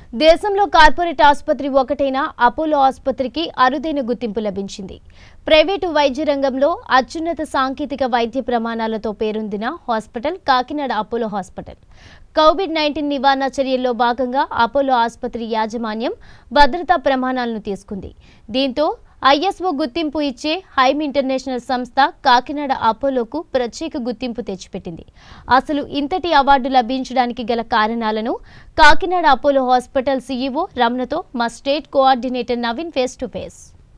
దేశంలో కార్పొరేట్ ఆసుపత్రి ఒకటైన అపోలో ఆసుపత్రికి అరుదైన గుర్తింపు లభించింది ప్రైవేటు వైద్య రంగంలో అత్యున్నత సాంకేతిక వైద్య ప్రమాణాలతో పేరొందిన hospital Kakinada Apollo hospital Covid nineteen నివారణ చర్యల్లో భాగంగా అపోలో ఆసుపత్రి యాజమాన్యం భద్రతా ప్రమాణాలను తీసుకుంది దీంతో ఐఎస్ఓ గుర్తింపు ఇచ్చే హైమ్ ఇంటర్నేషనల్ సంస్థ కాకినాడ అపోలోకు ప్రత్యేక గుర్తింపు తెచ్చిపెట్టింది అసలు ఇంతటి అవార్డు లభించడానికి గల కారణాలను కాకినాడ అపోలో హాస్పిటల్ సీఈఓ రమణతో మా state coordinator Naveen face to face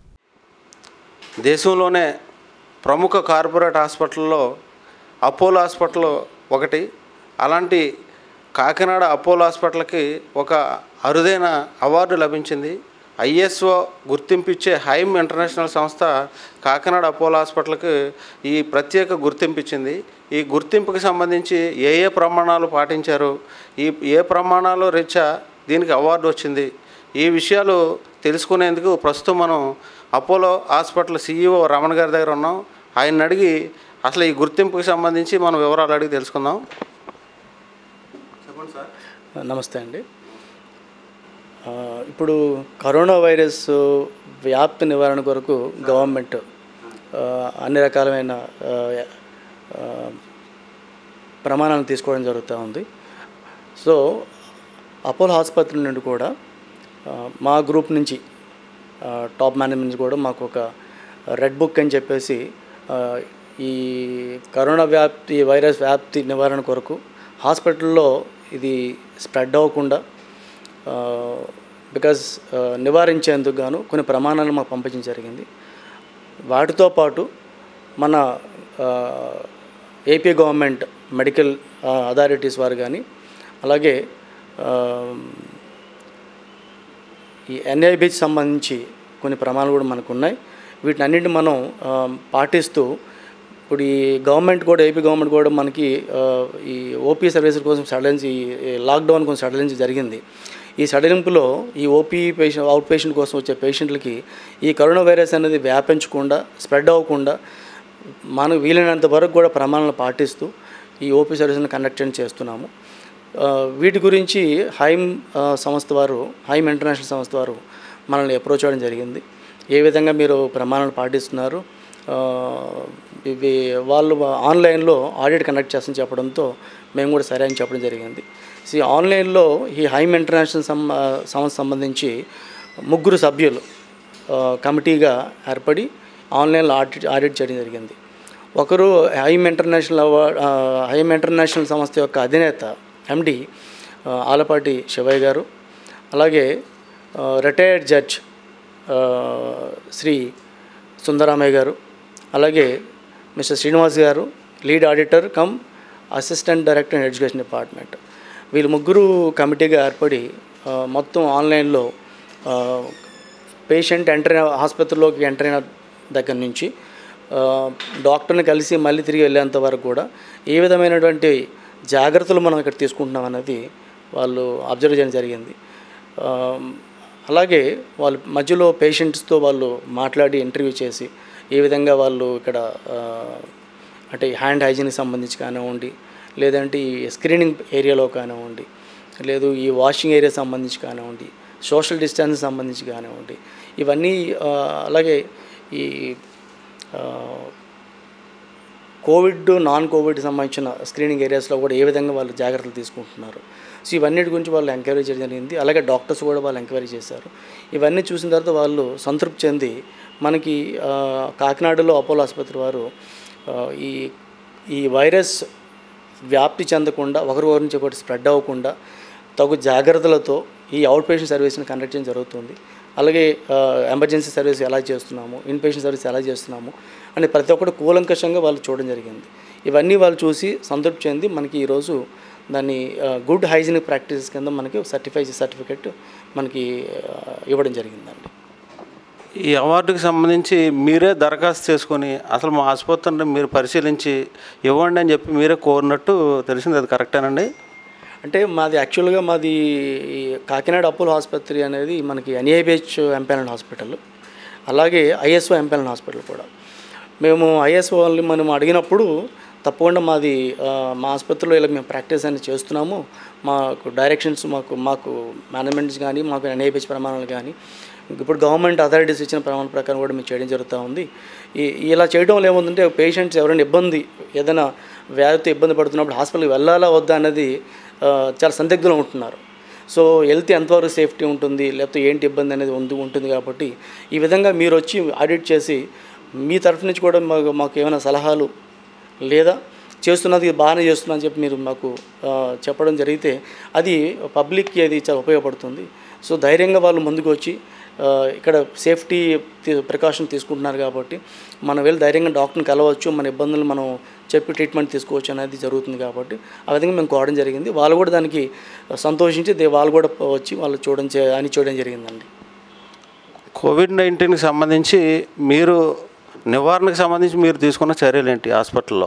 దేశంలోనే ప్రముఖ కార్పొరేట్ హాస్పిటల్లో అపోలో హాస్పిటల్ ఒకటి అలాంటి కాకినాడ అపోలో హాస్పిటల్కి ఒక అరుదైన అవార్డు లభించింది ఐఎస్ఓ గుర్తింపిచ్చే హైమ్ ఇంటర్నేషనల్ సంస్థ కాకినాడ అపోలో హాస్పిటల్కి ఈ ప్రత్యేక గుర్తింపిచ్చింది ఈ గుర్తింపుకి సంబంధించి ఏ ఏ ప్రమాణాలు పాటించారు ఈ ఏ ప్రమాణాలు రీత్యా దీనికి అవార్డు వచ్చింది ఈ విషయాలు తెలుసుకునేందుకు ప్రస్తుతం మనం అపోలో హాస్పిటల్ సీఈఓ రమణ గారి దగ్గర ఉన్నాం ఆయన అడిగి అసలు ఈ గుర్తింపుకి సంబంధించి మనం వివరాలు అడిగి తెలుసుకుందాం చెప్పండి సార్ నమస్తే అండి ఆ, ఇప్పుడు కరోనా వైరస్ వ్యాప్తి నివారణ కొరకు గవర్నమెంట్ ఆ, అన్ని రకాలమైన ఆ, ఆ, ప్రమాణాలను తీసుకోవడం జరుగుతూ ఉంది సో అపోలో ఆసుపత్రి నుండి కూడా ఆ, మా గ్రూప్ నుంచి ఆ, టాప్ మేనేజ్మెంట్ నుంచి కూడా మాకు ఒక రెడ్ బుక్ అని చెప్పేసి ఆ, ఈ కరోనా వ్యాప్తి వైరస్ వ్యాప్తి నివారణ కొరకు హాస్పిటల్లో ఇది స్ప్రెడ్ అవ్వకుండా బికాజ్ నివారించేందుకు గాను కొన్ని ప్రమాణాలు మాకు పంపించడం జరిగింది వాటితో పాటు మన ఏపీ గవర్నమెంట్ మెడికల్ అథారిటీస్ వారు కానీ అలాగే ఆ, ఈ ఎన్ఐబికి సంబంధించి కొన్ని ప్రమాణాలు కూడా మనకు ఉన్నాయి వీటిని అన్నింటిని మనం ఆ, పాటిస్తూ ఇప్పుడు ఈ గవర్నమెంట్ కూడా ఏపీ గవర్నమెంట్ కూడా మనకి ఆ, ఈ ఓపీ సర్వీసుల కోసం సడలించి ఈ లాక్డౌన్ కోసం సడలించి జరిగింది ఈ సడలింపులో ఈ ఓపీ పేషెంట్ అవుట్ పేషెంట్ కోసం వచ్చే పేషెంట్లకి ఈ కరోనా వైరస్ అనేది వ్యాపించకుండా స్ప్రెడ్ అవ్వకుండా మనకు వీలైనంత వరకు కూడా ప్రమాణాలను పాటిస్తూ ఈ ఓపీ సర్వీస్ని కండక్ట్ చేయడం చేస్తున్నాము ఆ, వీటి గురించి హైమ్ ఆ, సంస్థ వారు హైమ్ ఇంటర్నేషనల్ సంస్థ వారు మనల్ని అప్రోచ్ అవ్వడం జరిగింది ఏ విధంగా మీరు ప్రమాణాలు పాటిస్తున్నారు ఆ, ఇవి వాళ్ళు ఆన్లైన్లో ఆడిట్ కండక్ట్ చేస్తని చెప్పడంతో మేము కూడా సరే అని చెప్పడం జరిగింది సో ఈ ఆన్లైన్లో ఈ హైమ్ ఇంటర్నేషనల్ సం సంస్థ సంబంధించి ముగ్గురు సభ్యులు ఆ, కమిటీగా ఏర్పడి ఆన్లైన్లో ఆడిట్ ఆడిట్ చేయడం జరిగింది ఒకరు హైమ్ ఇంటర్నేషనల్ అవార్డ్ ఆ, హైమ్ ఇంటర్నేషనల్ సంస్థ యొక్క అధినేత ఎండి ఆలపాటి శివయ్య గారు అలాగే రిటైర్డ్ జడ్జ్ ఆ, శ్రీ సుందరామయ్య గారు అలాగే మిస్టర్ శ్రీనివాస్ గారు lead auditor cum assistant director in education department వీళ్ళు ముగ్గురు కమిటీగా ఏర్పడి ఆ, మొత్తం ఆన్లైన్లో ఆ, పేషెంట్ ఎంటర్ అయిన ఆసుపత్రిలోకి ఎంటర్ అయిన దగ్గర నుంచి ఆ, డాక్టర్ని కలిసి మళ్ళీ తిరిగి వెళ్ళేంత వరకు కూడా ఏ విధమైనటువంటి జాగ్రత్తలు మనం ఇక్కడ తీసుకుంటున్నాం అనేది వాళ్ళు అబ్జర్వ్ చేయడం జరిగింది ఆ, అలాగే వాళ్ళు మధ్యలో పేషెంట్స్తో వాళ్ళు మాట్లాడి ఇంటర్వ్యూ చేసి ఏ విధంగా వాళ్ళు ఇక్కడ ఆ, అంటే హ్యాండ్ హైజీన్కి సంబంధించి కానివ్వండి లేదంటే ఈ స్క్రీనింగ్ ఏరియాలో కానివ్వండి లేదు ఈ వాషింగ్ ఏరియా సంబంధించి కానివ్వండి సోషల్ డిస్టెన్స్ సంబంధించి కానివ్వండి ఇవన్నీ ఆ, అలాగే ఈ ఆ, కోవిడ్ నాన్ కోవిడ్ సంబంధించిన స్క్రీనింగ్ ఏరియాస్లో కూడా ఏ విధంగా వాళ్ళు జాగ్రత్తలు తీసుకుంటున్నారు సో ఇవన్నిటి గురించి వాళ్ళు ఎంక్వైరీ చేయడం జరిగింది అలాగే డాక్టర్స్ కూడా వాళ్ళు ఎంక్వైరీ చేశారు ఇవన్నీ చూసిన తర్వాత వాళ్ళు సంతృప్తి చెంది మనకి ఆ, కాకినాడలో అపోలో ఆసుపత్రి వారు ఆ, ఈ ఈ వైరస్ వ్యాప్తి చెందకుండా ఒకరి ఒకరి నుంచి ఒకటి స్ప్రెడ్ అవ్వకుండా తగు జాగ్రత్తలతో ఈ అవుట్ పేషెంట్ సర్వీస్ని కండక్ట్ చేయడం జరుగుతుంది అలాగే ఆ, ఎమర్జెన్సీ సర్వీస్ ఎలా చేస్తున్నాము ఇన్ పేషెంట్ సర్వీస్ ఎలా చేస్తున్నాము అని ప్రతి ఒక్కటి కూలంకషంగా వాళ్ళు చూడడం జరిగింది ఇవన్నీ వాళ్ళు చూసి సంతృప్తి చెంది మనకి ఈరోజు దాన్ని గుడ్ హైజీనిక్ ప్రాక్టీసెస్ కింద మనకి సర్టిఫై సర్టిఫికెట్ మనకి ఆ, ఇవ్వడం జరిగిందండి ఈ అవార్డుకి సంబంధించి మీరే దరఖాస్తు చేసుకొని అసలు మా ఆసుపత్రిని మీరు పరిశీలించి ఇవ్వండి అని చెప్పి మీరే కోరినట్టు తెలిసింది అది కరెక్టేనండి అంటే మాది యాక్చువల్గా మాది ఈ కాకినాడ అపోలో ఆసుపత్రి అనేది మనకి ఎన్ఏబిహెచ్ ఎంపానల్ హాస్పిటల్ అలాగే ఐఎస్ఓ ఎంపానల్ హాస్పిటల్ కూడా మేము ఐఎస్ఓ వాళ్ళని మనం అడిగినప్పుడు తప్పకుండా మాది ఆ, మా ఆసుపత్రిలో ఇలా మేము ప్రాక్టీస్ అనేది చేస్తున్నాము మాకు డైరెక్షన్స్ మాకు మాకు మేనేజ్మెంట్స్ కానీ మాకు ఎన్ఐపిహెచ్ ప్రమాణాలు కానీ ఇప్పుడు గవర్నమెంట్ అథారిటీస్ ఇచ్చిన ప్రమాణాల ప్రకారం కూడా మేము చేయడం జరుగుతూ ఉంది ఈ ఇలా చేయడం వల్ల ఏముందంటే పేషెంట్స్ ఎవరైనా ఇబ్బంది ఏదైనా వ్యాధితో ఇబ్బంది పడుతున్నప్పుడు హాస్పిటల్కి వెళ్ళాలా వద్దా అనేది ఆ, చాలా సందిగ్ధంలో ఉంటున్నారు సో హెల్త్ ఎంతవరకు సేఫ్టీ ఉంటుంది లేకపోతే ఏంటి ఇబ్బంది అనేది ఉంది ఉంటుంది కాబట్టి ఈ విధంగా మీరు వచ్చి ఆడిట్ చేసి మీ తరఫు నుంచి కూడా మాకు మాకు ఏమైనా సలహాలు లేదా చేస్తున్నది బాగానే చేస్తున్నా అని చెప్పి మీరు మాకు ఆ, చెప్పడం జరిగితే అది పబ్లిక్కి అది చాలా ఉపయోగపడుతుంది సో ధైర్యంగా వాళ్ళు ముందుకు వచ్చి ఆ, ఇక్కడ సేఫ్టీ ప్రికాషన్ తీసుకుంటున్నారు కాబట్టి మనం వెళ్ళి ధైర్యంగా డాక్టర్ని కలవచ్చు మన ఇబ్బందులు మనం చెప్పి ట్రీట్మెంట్ తీసుకోవచ్చు అనేది జరుగుతుంది కాబట్టి ఆ విధంగా మేము కోవడం జరిగింది వాళ్ళు కూడా దానికి సంతోషించి దే- వాళ్ళు కూడా వచ్చి వాళ్ళు చూడడం చే- అని చూడడం జరిగిందండి కోవిడ్ నైన్టీన్కి సంబంధించి మీరు నివారణకు సంబంధించి మీరు తీసుకున్న చర్యలు ఏంటి హాస్పిటల్లో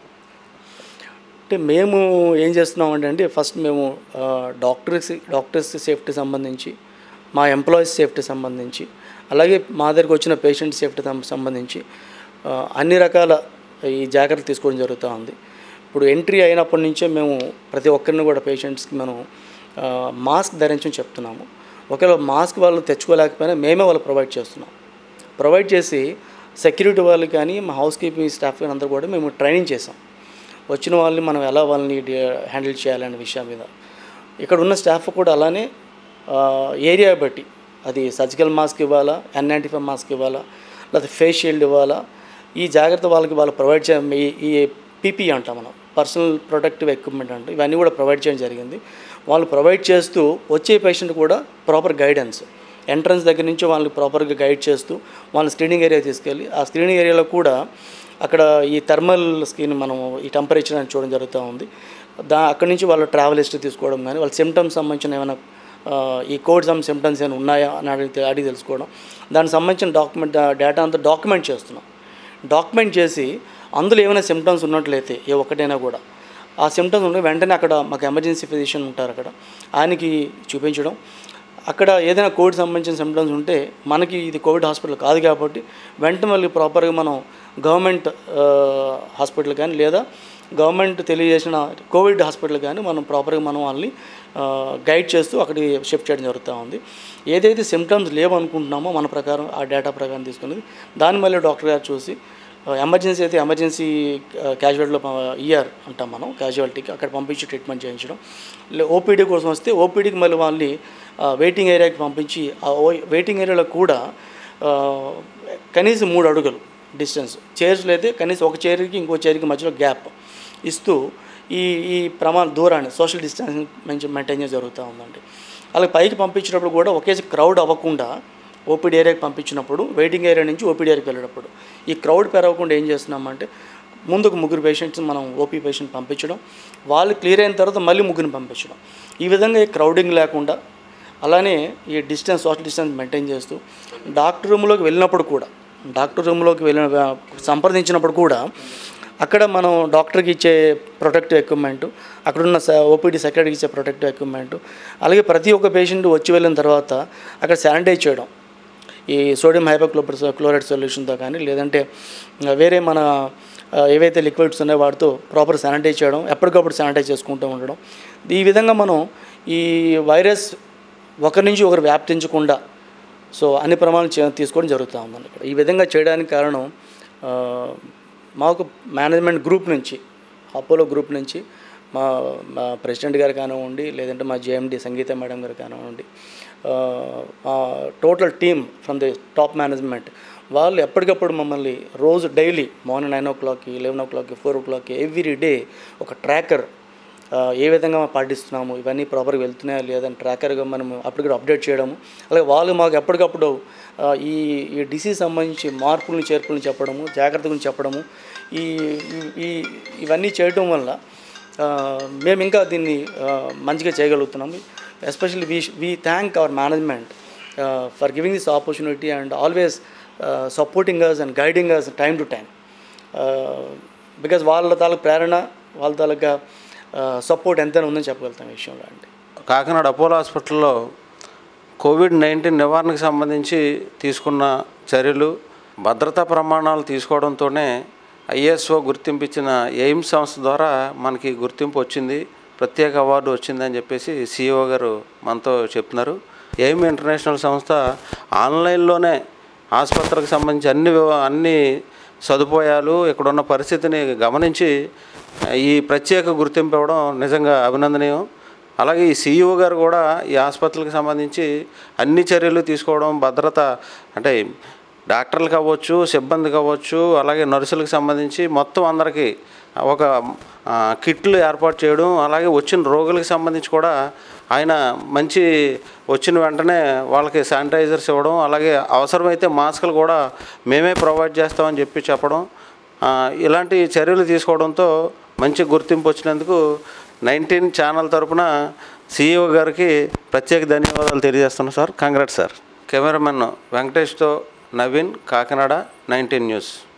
అంటే మేము ఏం చేస్తున్నామంటే అండి ఫస్ట్ మేము ఆ, డాక్టర్స్ డాక్టర్స్ సేఫ్టీ సంబంధించి మా ఎంప్లాయీస్ సేఫ్టీ సంబంధించి అలాగే మా దగ్గరకు వచ్చిన పేషెంట్ సేఫ్టీ సం- సంబంధించి ఆ, అన్ని రకాల ఈ జాగ్రత్తలు తీసుకోవడం జరుగుతూ ఉంది ఇప్పుడు ఎంట్రీ అయినప్పటి నుంచే మేము ప్రతి ఒక్కరిని కూడా పేషెంట్స్కి మనం ఆ, మాస్క్ ధరించని చెప్తున్నాము ఒకవేళ మాస్క్ వాళ్ళు తెచ్చుకోలేకపోయినా మేమే వాళ్ళు ప్రొవైడ్ చేస్తున్నాం ప్రొవైడ్ చేసి సెక్యూరిటీ వాళ్ళు కానీ మా హౌస్ కీపింగ్ స్టాఫ్ కానీ అందరూ కూడా మేము ట్రైనింగ్ చేసాం వచ్చిన వాళ్ళని మనం ఎలా వాళ్ళని డి- హ్యాండిల్ చేయాలనే విషయం మీద ఇక్కడ ఉన్న స్టాఫ్ కూడా అలానే ఆ, ఏరియా బట్టి అది సర్జికల్ మాస్క్ ఇవ్వాలా ఎన్ నైంటీ ఫైవ్ మాస్క్ ఇవ్వాలా లేకపోతే ఫేస్ షీల్డ్ ఇవ్వాలా ఈ జాగ్రత్త వాళ్ళకి వాళ్ళు ప్రొవైడ్ చే ఈ- ఈ పీపీ అంటాం మనం పర్సనల్ ప్రొటెక్టివ్ ఎక్విప్మెంట్ అంటే ఇవన్నీ కూడా ప్రొవైడ్ చేయడం జరిగింది వాళ్ళు ప్రొవైడ్ చేస్తూ వచ్చే పేషెంట్ కూడా ప్రాపర్ గైడెన్స్ ఎంట్రన్స్ దగ్గర నుంచి వాళ్ళని ప్రాపర్గా గైడ్ చేస్తూ వాళ్ళని స్క్రీనింగ్ ఏరియా తీసుకెళ్ళి ఆ స్క్రీనింగ్ ఏరియాలో కూడా అక్కడ ఈ థర్మల్ స్క్రీన్ మనం ఈ టెంపరేచర్ అని చూడడం జరుగుతూ ఉంది దా అక్కడి నుంచి వాళ్ళు ట్రావెల్ హిస్టరీ తీసుకోవడం కానీ వాళ్ళ సిమ్టమ్స్ సంబంధించిన ఏమైనా ఆ, ఈ కోడ్ సమ్ సిమ్టమ్స్ ఏమైనా ఉన్నాయా అని అడిగి అడిగి తెలుసుకోవడం దానికి సంబంధించిన డాక్యుమెంట్ డేటా అంతా డాక్యుమెంట్ చేస్తున్నాం డాక్యుమెంట్ చేసి అందులో ఏమైనా సిమ్టమ్స్ ఉన్నట్లయితే ఏ ఒక్కటైనా కూడా ఆ సిమ్టమ్స్ ఉంటే వెంటనే అక్కడ మాకు ఎమర్జెన్సీ ఫిజిషియన్ ఉంటారు అక్కడ ఆయనకి చూపించడం అక్కడ ఏదైనా కోవిడ్ సంబంధించిన సిమ్టమ్స్ ఉంటే మనకి ఇది కోవిడ్ హాస్పిటల్ కాదు కాబట్టి వెంటనే మళ్ళీ ప్రాపర్గా మనం గవర్నమెంట్ హాస్పిటల్ కానీ లేదా గవర్నమెంట్ తెలియజేసిన కోవిడ్ హాస్పిటల్ కానీ మనం ప్రాపర్గా మనం వాళ్ళని గైడ్ చేస్తూ అక్కడికి షిఫ్ట్ చేయడం జరుగుతూ ఉంది ఏదైతే సిమ్టమ్స్ లేవనుకుంటున్నామో మన ప్రకారం ఆ డేటా ప్రకారం తీసుకున్నది దాన్ని మళ్ళీ డాక్టర్ గారు చూసి ఎమర్జెన్సీ అయితే ఎమర్జెన్సీ క్యాజువాలిటీలో ఈఆర్ అంటాం మనం క్యాజువాలిటీకి అక్కడ పంపించి ట్రీట్మెంట్ చేయించడం ఓపీడీ కోసం వస్తే ఓపీడీకి మళ్ళీ వాళ్ళని వెయిటింగ్ ఏరియాకి పంపించి ఆ వెయిటింగ్ ఏరియాలో కూడా ఆ, కనీసం మూడు అడుగులు డిస్టెన్స్ చైర్స్లో అయితే కనీసం ఒక చైర్కి ఇంకో చైర్కి మధ్యలో గ్యాప్ ఇస్తూ ఈ ఈ ప్రమాణ దూరాన్ని సోషల్ డిస్టెన్స్ మంచి మెయింటైన్ చేయడం జరుగుతూ ఉందండి అలాగే పైకి పంపించినప్పుడు కూడా ఒకేసి క్రౌడ్ అవ్వకుండా ఓపీడీ ఏరియాకి పంపించినప్పుడు వెయిటింగ్ ఏరియా నుంచి ఓపీడీ ఏరియాకి వెళ్ళేటప్పుడు ఈ క్రౌడ్ పెరగకుండా ఏం చేస్తున్నామంటే ముందుకు ముగ్గురు పేషెంట్స్ మనం ఓపీ పేషెంట్ పంపించడం వాళ్ళు క్లియర్ అయిన తర్వాత మళ్ళీ ముగ్గురిని పంపించడం ఈ విధంగా ఈ క్రౌడింగ్ లేకుండా అలానే ఈ డిస్టెన్స్ సోషల్ డిస్టెన్స్ మెయింటైన్ చేస్తూ డాక్టర్ రూమ్లోకి వెళ్ళినప్పుడు కూడా డాక్టర్ రూమ్లోకి వెళ్ళిన సంప్రదించినప్పుడు కూడా అక్కడ మనం డాక్టర్కి ఇచ్చే ప్రొటెక్టివ్ ఎక్విప్మెంట్ అక్కడున్న ఓపీడీ సెక్రటరీకి ఇచ్చే ప్రొటెక్టివ్ ఎక్విప్మెంట్ అలాగే ప్రతి ఒక్క పేషెంట్ వచ్చి వెళ్ళిన తర్వాత అక్కడ శానిటైజ్ చేయడం ఈ సోడియం హైపోక్లోపర్ క్లోరైడ్ సొల్యూషన్తో కానీ లేదంటే ఆ, వేరే మన ఆ, ఏవైతే లిక్విడ్స్ ఉన్నాయో వాటితో ప్రాపర్ శానిటైజ్ చేయడం ఎప్పటికప్పుడు శానిటైజ్ చేసుకుంటూ ఉండడం ఈ విధంగా మనం ఈ వైరస్ ఒకరి నుంచి ఒకరు వ్యాప్తించకుండా సో అన్ని ప్రమాణాలు చే- తీసుకోవడం జరుగుతూ ఉందండి ఇక్కడ ఈ విధంగా చేయడానికి కారణం ఆ, మాకు మేనేజ్మెంట్ గ్రూప్ నుంచి అపోలో గ్రూప్ నుంచి మా మా ప్రెసిడెంట్ గారు కానివ్వండి లేదంటే మా జేఎండి సంగీత మేడం గారు కానివ్వండి ఆ, మా total team from the top management వాళ్ళు ఎప్పటికప్పుడు మమ్మల్ని రోజు డైలీ మార్నింగ్ నైన్ ఓ క్లాక్కి లెవెన్ ఓ క్లాక్కి ఫోర్ ఓ క్లాక్కి ఎవ్రీ డే ఒక ట్రాకర్ ఆ, ఏ విధంగా మనం పాటిస్తున్నాము ఇవన్నీ ప్రాపర్గా వెళ్తున్నాయా లేదని ట్రాకర్గా మనం అప్పటికప్పుడు అప్డేట్ చేయడము అలాగే వాళ్ళు మాకు ఎప్పటికప్పుడు ఆ, ఈ ఈ డిసీజ్ సంబంధించి మార్పులను చేర్పులను చెప్పడము జాగ్రత్త గురించి చెప్పడము ఈ ఈ- ఈ ఇవన్నీ చేయడం వల్ల ఆ, మేము ఇంకా దీన్ని ఆ, మంచిగా చేయగలుగుతున్నాము especially we we thank our management for giving this opportunity and always supporting us and guiding us time to time because వాళ్ళ తాలూకు ప్రేరణ వాళ్ళ తాలూకా సపోర్ట్ ఎంతైనా ఉందని చెప్పగలుగుతాం ఈ విషయంలో అండి కాకినాడ అపోలో హాస్పిటల్లో కోవిడ్ నైన్టీన్ నివారణకు సంబంధించి తీసుకున్న చర్యలు భద్రతా ప్రమాణాలు తీసుకోవడంతోనే ఐఎస్ఓ గుర్తింపించిన ఎయిమ్స్ సంస్థ ద్వారా మనకి గుర్తింపు వచ్చింది ప్రత్యేక అవార్డు వచ్చిందని చెప్పేసి సిఇఓ గారు మనతో చెప్తున్నారు ఎయిమ్ ఇంటర్నేషనల్ సంస్థ ఆన్లైన్లోనే ఆసుపత్రికి సంబంధించి అన్ని వివ- అన్ని సదుపాయాలు ఇక్కడున్న పరిస్థితిని గమనించి ఈ ప్రత్యేక గుర్తింపు ఇవ్వడం నిజంగా అభినందనీయం అలాగే ఈ సీఈఓ గారు కూడా ఈ ఆసుపత్రులకు సంబంధించి అన్ని చర్యలు తీసుకోవడం భద్రత అంటే డాక్టర్లు కావచ్చు సిబ్బంది కావచ్చు అలాగే నర్సులకు సంబంధించి మొత్తం అందరికీ ఒక ఆ, కిట్లు ఏర్పాటు చేయడం అలాగే వచ్చిన రోగులకు సంబంధించి కూడా ఆయన మంచి వచ్చిన వెంటనే వాళ్ళకి శానిటైజర్స్ ఇవ్వడం అలాగే అవసరమైతే మాస్కులు కూడా మేమే ప్రొవైడ్ చేస్తామని చెప్పి చెప్పడం ఆ, ఇలాంటి చర్యలు తీసుకోవడంతో మంచి గుర్తింపు వచ్చినందుకు నైన్టీన్ ఛానల్ తరపున సీఈఓ గారికి ప్రత్యేక ధన్యవాదాలు తెలియజేస్తున్నాను సార్ కంగ్రాట్స్ సార్ కెమెరామెన్ వెంకటేష్తో నవీన్ కాకినాడ నైన్టీన్ న్యూస్